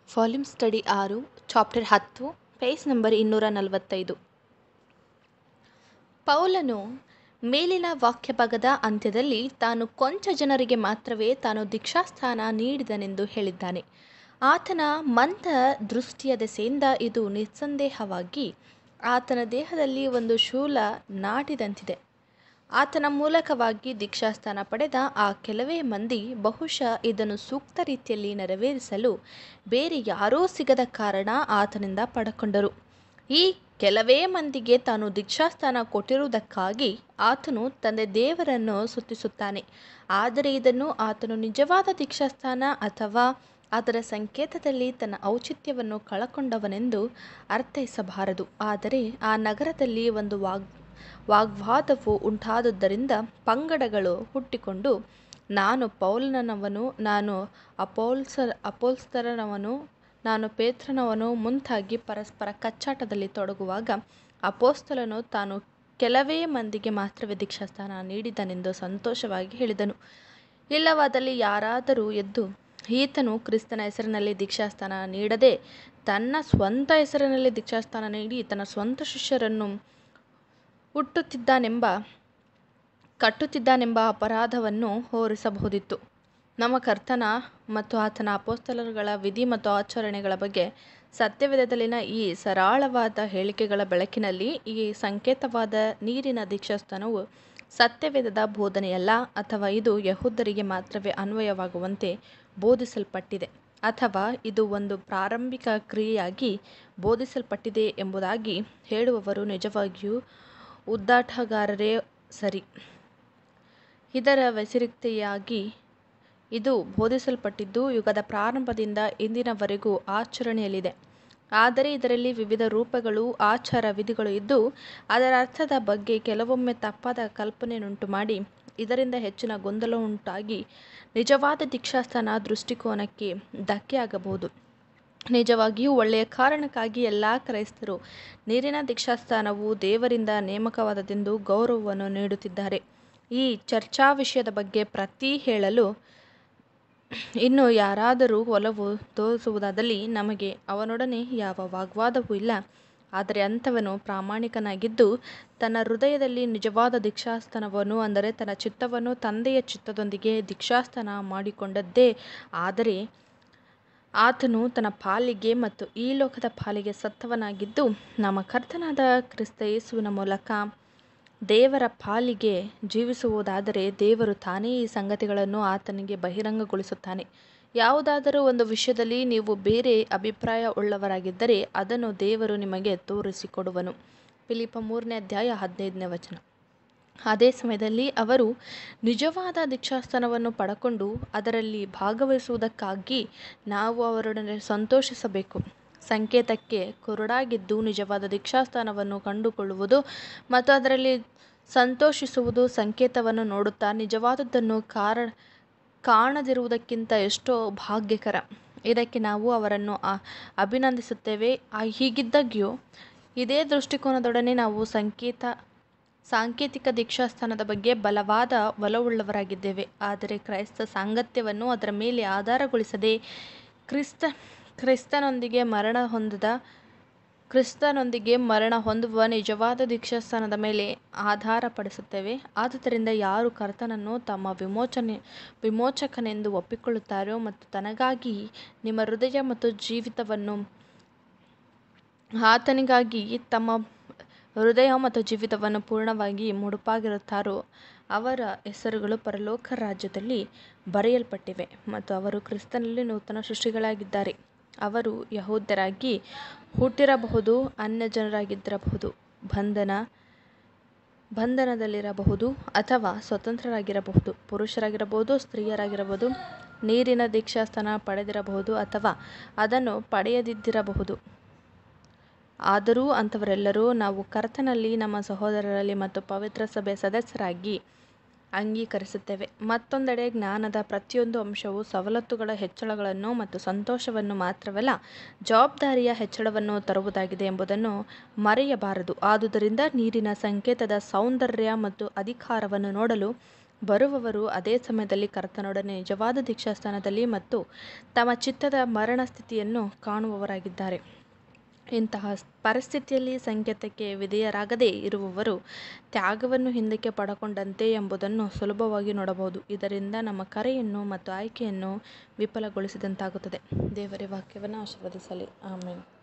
volume study ಆರು chapter ಹತ್ತು page number ಇನ್ನೂರ ನಲವತ್ತೈದು ಪೌಲನು ಮೇಲಿನ ವಾಕ್ಯಭಾಗದ ಅಂತ್ಯದಲ್ಲಿ ತಾನು ಕೊಂಚ ಜನರಿಗೆ ಮಾತ್ರವೇ ತಾನು ದೀಕ್ಷಾಸ್ಥಾನ ನೀಡಿದನೆಂದು ಹೇಳಿದ್ದಾನೆ ಆತನ ಮಂದ ದೃಷ್ಟಿಯ ದೆಸೆಯಿಂದ ಇದು ನಿಸ್ಸಂದೇಹವಾಗಿ ಆತನ ದೇಹದಲ್ಲಿ ಒಂದು ಶೂಲ ನಾಟಿದಂತಿದೆ ಆತನ ಮೂಲಕವಾಗಿ ದೀಕ್ಷಾಸ್ಥಾನ ಪಡೆದ ಆ ಕೆಲವೇ ಮಂದಿ ಬಹುಶಃ ಇದನ್ನು ಸೂಕ್ತ ರೀತಿಯಲ್ಲಿ ನೆರವೇರಿಸಲು ಬೇರೆ ಯಾರೂ ಸಿಗದ ಕಾರಣ ಆತನಿಂದ ಪಡಕೊಂಡರು ಈ ಕೆಲವೇ ಮಂದಿಗೆ ತಾನು ದೀಕ್ಷಾಸ್ಥಾನ ಕೊಟ್ಟಿರುವುದಕ್ಕಾಗಿ ಆತನು ತಂದೆ ದೇವರನ್ನು ಸ್ತುತಿಸುತ್ತಾನೆ ಆದರೆ ಇದನ್ನು ಆತನು ನಿಜವಾದ ದೀಕ್ಷಾಸ್ಥಾನ ಅಥವಾ ಅದರ ಸಂಕೇತದಲ್ಲಿ ತನ್ನ ಔಚಿತ್ಯವನ್ನು ಕಳಕೊಂಡವನೆಂದು ಅರ್ಥೈಸಬಾರದು ಆದರೆ ಆ ನಗರದಲ್ಲಿ ಒಂದು ವಾಗ್ ವಾಗ್ವಾದವು ಉಂಟಾದುದರಿಂದ ಪಂಗಡಗಳು ಹುಟ್ಟಿಕೊಂಡು ನಾನು ಪೌಲನವನು ನಾನು ಅಪೋಲ್ಸ ಅಪೋಲ್ಸ್ತರನವನು ನಾನು ಪೇತ್ರನವನು ಮುಂತಾಗಿ ಪರಸ್ಪರ ಕಚ್ಚಾಟದಲ್ಲಿ ತೊಡಗುವಾಗ ಅಪೋಸ್ತಲನು ತಾನು ಕೆಲವೇ ಮಂದಿಗೆ ಮಾತ್ರವೇ ದೀಕ್ಷಾಸ್ಥಾನ ನೀಡಿದನೆಂದು ಸಂತೋಷವಾಗಿ ಹೇಳಿದನು ಇಲ್ಲವಾದಲ್ಲಿ ಯಾರಾದರೂ ಎದ್ದು ಈತನು ಕ್ರಿಸ್ತನ ಹೆಸರಿನಲ್ಲಿ ದೀಕ್ಷಾಸ್ಥಾನ ನೀಡದೆ ತನ್ನ ಸ್ವಂತ ಹೆಸರಿನಲ್ಲಿ ದೀಕ್ಷಾಸ್ಥಾನ ನೀಡಿ ತನ್ನ ಸ್ವಂತ ಶಿಷ್ಯರನ್ನು ಹುಟ್ಟುತ್ತಿದ್ದಾನೆಂಬ ಕಟ್ಟುತ್ತಿದ್ದಾನೆಂಬ ಅಪರಾಧವನ್ನು ಹೊರಿಸಬಹುದಿತ್ತು ನಮ್ಮ ಕರ್ತನ ಮತ್ತು ಆತನ ಅಪೋಸ್ತಲರುಗಳ ವಿಧಿ ಮತ್ತು ಆಚರಣೆಗಳ ಬಗ್ಗೆ ಸತ್ಯವೇದದಲ್ಲಿನ ಈ ಸರಳವಾದ ಹೇಳಿಕೆಗಳ ಬೆಳಕಿನಲ್ಲಿ ಈ ಸಂಕೇತವಾದ ನೀರಿನ ದೀಕ್ಷಾಸ್ಥಾನವು ಸತ್ಯವೇದದ ಬೋಧನೆಯಲ್ಲ ಅಥವಾ ಇದು ಯಹೂದರಿಗೆ ಮಾತ್ರವೇ ಅನ್ವಯವಾಗುವಂತೆ ಬೋಧಿಸಲ್ಪಟ್ಟಿದೆ ಅಥವಾ ಇದು ಒಂದು ಪ್ರಾರಂಭಿಕ ಕ್ರಿಯೆಯಾಗಿ ಬೋಧಿಸಲ್ಪಟ್ಟಿದೆ ಎಂಬುದಾಗಿ ಹೇಳುವವರು ನಿಜವಾಗಿಯೂ ಉದ್ದಾಟಗಾರರೇ ಸರಿ ಇದರ ವ್ಯತಿರಿಕ್ತೆಯಾಗಿ ಇದು ಬೋಧಿಸಲ್ಪಟ್ಟಿದ್ದು ಯುಗದ ಪ್ರಾರಂಭದಿಂದ ಇಂದಿನವರೆಗೂ ಆಚರಣೆಯಲ್ಲಿದೆ ಆದರೆ ಇದರಲ್ಲಿ ವಿವಿಧ ರೂಪಗಳು ಆಚಾರ ವಿಧಿಗಳು ಇದ್ದು ಅದರ ಅರ್ಥದ ಬಗ್ಗೆ ಕೆಲವೊಮ್ಮೆ ತಪ್ಪಾದ ಕಲ್ಪನೆಯನ್ನುಂಟು ಮಾಡಿ ಇದರಿಂದ ಹೆಚ್ಚಿನ ಗೊಂದಲ ಉಂಟಾಗಿ ನಿಜವಾದ ದೀಕ್ಷಾಸ್ಥಾನ ದೃಷ್ಟಿಕೋನಕ್ಕೆ ಧಕ್ಕೆಯಾಗಬಹುದು ನಿಜವಾಗಿಯೂ ಒಳ್ಳೆಯ ಕಾರಣಕ್ಕಾಗಿ ಎಲ್ಲ ಕ್ರೈಸ್ತರು ನೀರಿನ ದೀಕ್ಷಾಸ್ಥಾನವು ದೇವರಿಂದ ನೇಮಕವಾದದೆಂದು ಗೌರವವನ್ನು ನೀಡುತ್ತಿದ್ದಾರೆ ಈ ಚರ್ಚಾ ವಿಷಯದ ಬಗ್ಗೆ ಪ್ರತಿ ಹೇಳಲು ಇನ್ನು ಯಾರಾದರೂ ಒಲವು ತೋರಿಸುವುದಾದಲ್ಲಿ ನಮಗೆ ಅವನೊಡನೆ ಯಾವ ವಾಗ್ವಾದವೂ ಇಲ್ಲ ಆದರೆ ಅಂಥವನು ಪ್ರಾಮಾಣಿಕನಾಗಿದ್ದು ತನ್ನ ಹೃದಯದಲ್ಲಿ ನಿಜವಾದ ದೀಕ್ಷಾಸ್ಥಾನವನ್ನು ಅಂದರೆ ತನ್ನ ಚಿತ್ತವನ್ನು ತಂದೆಯ ಚಿತ್ತದೊಂದಿಗೆ ದೀಕ್ಷಾಸ್ಥಾನ ಮಾಡಿಕೊಂಡದ್ದೇ ಆದರೆ ಆತನು ತನ್ನ ಪಾಲಿಗೆ ಮತ್ತು ಈ ಲೋಕದ ಪಾಲಿಗೆ ಸತ್ತವನಾಗಿದ್ದು ನಮ್ಮ ಕರ್ತನಾದ ಕ್ರಿಸ್ತ ಯೇಸುವಿನ ಮೂಲಕ ದೇವರ ಪಾಲಿಗೆ ಜೀವಿಸುವುದಾದರೆ ದೇವರು ತಾನೇ ಈ ಸಂಗತಿಗಳನ್ನು ಆತನಿಗೆ ಬಹಿರಂಗಗೊಳಿಸುತ್ತಾನೆ ಯಾವುದಾದರೂ ಒಂದು ವಿಷಯದಲ್ಲಿ ನೀವು ಬೇರೆ ಅಭಿಪ್ರಾಯ ಉಳ್ಳವರಾಗಿದ್ದರೆ ಅದನ್ನು ದೇವರು ನಿಮಗೆ ತೋರಿಸಿಕೊಡುವನು ಫಿಲಿಪ ಮೂರನೇ ಅಧ್ಯಾಯ ಹದಿನೈದನೇ ವಚನ ಅದೇ ಸಮಯದಲ್ಲಿ ಅವರು ನಿಜವಾದ ದೀಕ್ಷಾಸ್ಥಾನವನ್ನು ಪಡಕೊಂಡು ಅದರಲ್ಲಿ ಭಾಗವಹಿಸುವುದಕ್ಕಾಗಿ ನಾವು ಅವರೊಡನೆ ಸಂತೋಷಿಸಬೇಕು ಸಂಕೇತಕ್ಕೆ ಕುರುಡಾಗಿದ್ದು ನಿಜವಾದ ದೀಕ್ಷಾಸ್ಥಾನವನ್ನು ಕಂಡುಕೊಳ್ಳುವುದು ಮತ್ತು ಅದರಲ್ಲಿ ಸಂತೋಷಿಸುವುದು ಸಂಕೇತವನ್ನು ನೋಡುತ್ತಾ ನಿಜವಾದದ್ದನ್ನು ಕಾರ ಕಾಣದಿರುವುದಕ್ಕಿಂತ ಎಷ್ಟೋ ಭಾಗ್ಯಕರ ಇದಕ್ಕೆ ನಾವು ಅವರನ್ನು ಅಭಿನಂದಿಸುತ್ತೇವೆ ಹೀಗಿದ್ದಾಗ್ಯೂ ಇದೇ ದೃಷ್ಟಿಕೋನದೊಡನೆ ನಾವು ಸಂಕೇತ ಸಾಂಕೇತಿಕ ದೀಕ್ಷಾಸ್ಥಾನದ ಬಗ್ಗೆ ಬಲವಾದ ಒಲವುಳ್ಳವರಾಗಿದ್ದೇವೆ ಆದರೆ ಕ್ರೈಸ್ತ ಸಾಂಗತ್ಯವನ್ನು ಅದರ ಮೇಲೆ ಆಧಾರಗೊಳಿಸದೆ ಕ್ರಿಸ್ತ ಕ್ರಿಸ್ತನೊಂದಿಗೆ ಮರಣ ಹೊಂದದ ಕ್ರಿಸ್ತನೊಂದಿಗೆ ಮರಣ ಹೊಂದುವ ನಿಜವಾದ ದೀಕ್ಷಾಸ್ಥಾನದ ಮೇಲೆ ಆಧಾರಪಡಿಸುತ್ತೇವೆ ಆದುದರಿಂದ ಯಾರು ಕರ್ತನನ್ನು ತಮ್ಮ ವಿಮೋಚನೆ ವಿಮೋಚಕನೆಂದು ಒಪ್ಪಿಕೊಳ್ಳುತ್ತಾರೋ ಮತ್ತು ತನಗಾಗಿ ನಿಮ್ಮ ಹೃದಯ ಮತ್ತು ಜೀವಿತವನ್ನು ಆತನಿಗಾಗಿ ತಮ್ಮ ಹೃದಯ ಮತ್ತು ಜೀವಿತವನ್ನು ಪೂರ್ಣವಾಗಿ ಮುಡುಪಾಗಿರುತ್ತಾರೋ ಅವರ ಹೆಸರುಗಳು ಪರಲೋಕ ರಾಜ್ಯದಲ್ಲಿ ಬರೆಯಲ್ಪಟ್ಟಿವೆ ಮತ್ತು ಅವರು ಕ್ರಿಸ್ತನಲ್ಲಿ ನೂತನ ಸೃಷ್ಟಿಗಳಾಗಿದ್ದಾರೆ ಅವರು ಯಹೂದ್ಯರಾಗಿ ಹುಟ್ಟಿರಬಹುದು ಅನ್ಯ ಜನರಾಗಿದ್ದಿರಬಹುದು ಬಂಧನ ಬಂಧನದಲ್ಲಿರಬಹುದು ಅಥವಾ ಸ್ವತಂತ್ರರಾಗಿರಬಹುದು ಪುರುಷರಾಗಿರಬಹುದು ಸ್ತ್ರೀಯರಾಗಿರಬಹುದು ನೀರಿನ ದೀಕ್ಷಾಸ್ಥಾನ ಪಡೆದಿರಬಹುದು ಅಥವಾ ಅದನ್ನು ಪಡೆಯದಿದ್ದಿರಬಹುದು ಆದರೂ ಅಂಥವರೆಲ್ಲರೂ ನಾವು ಕರ್ತನಲ್ಲಿ ನಮ್ಮ ಸಹೋದರರಲ್ಲಿ ಮತ್ತು ಪವಿತ್ರ ಸಭೆಯ ಸದಸ್ಯರಾಗಿ ಅಂಗೀಕರಿಸುತ್ತೇವೆ ಮತ್ತೊಂದೆಡೆ ಜ್ಞಾನದ ಪ್ರತಿಯೊಂದು ಅಂಶವು ಸವಲತ್ತುಗಳ ಹೆಚ್ಚಳಗಳನ್ನು ಮತ್ತು ಸಂತೋಷವನ್ನು ಮಾತ್ರವಲ್ಲ ಜವಾಬ್ದಾರಿಯ ಹೆಚ್ಚಳವನ್ನು ತರುವುದಾಗಿದೆ ಎಂಬುದನ್ನು ಮರೆಯಬಾರದು ಆದುದರಿಂದ ನೀರಿನ ಸಂಕೇತದ ಸೌಂದರ್ಯ ಮತ್ತು ಅಧಿಕಾರವನ್ನು ನೋಡಲು ಬರುವವರು ಅದೇ ಸಮಯದಲ್ಲಿ ಕರ್ತನೊಡನೆ ನಿಜವಾದ ದೀಕ್ಷಾಸ್ಥಾನದಲ್ಲಿ ಮತ್ತು ತಮ್ಮ ಚಿತ್ತದ ಮರಣ ಸ್ಥಿತಿಯನ್ನು ಕಾಣುವವರಾಗಿದ್ದಾರೆ ಇಂತಹ ಪರಿಸ್ಥಿತಿಯಲ್ಲಿ ಸಂಕೇತಕ್ಕೆ ವಿಧೇಯರಾಗದೇ ಇರುವವರು ತ್ಯಾಗವನ್ನು ಹಿಂದಕ್ಕೆ ಪಡಕೊಂಡಂತೆ ಎಂಬುದನ್ನು ಸುಲಭವಾಗಿ ನೋಡಬಹುದು ಇದರಿಂದ ನಮ್ಮ ಕರೆಯನ್ನು ಮತ್ತು ಆಯ್ಕೆಯನ್ನು ವಿಫಲಗೊಳಿಸಿದಂತಾಗುತ್ತದೆ ದೇವರ ವಾಕ್ಯವನ್ನು ಆಶೀರ್ವದಿಸಲಿ ಆಮೇಲೆ